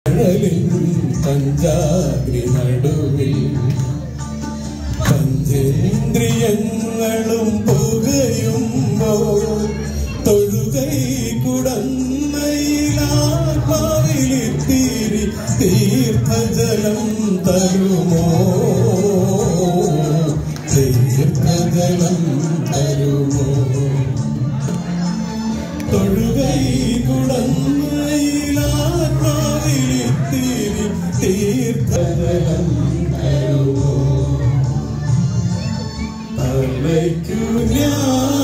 കടലിൻ പഞ്ചാഗ്രി നടുവിൽ പഞ്ചേന്ദ്രിയങ്ങളും പുകയുമ്പോൾ തൊഴുകൈ കുടന്നയിലാത്മാവിലിത്തിരി തീർത്ഥജലം തരുമോ തീർത്ഥജലം തരുമോ തൊഴുകൈ കുടന്നയിലാത്മാവിലിത്തിരി തീർത്ഥജലം തരുമോ തലയ്ക്കു ഞാൻ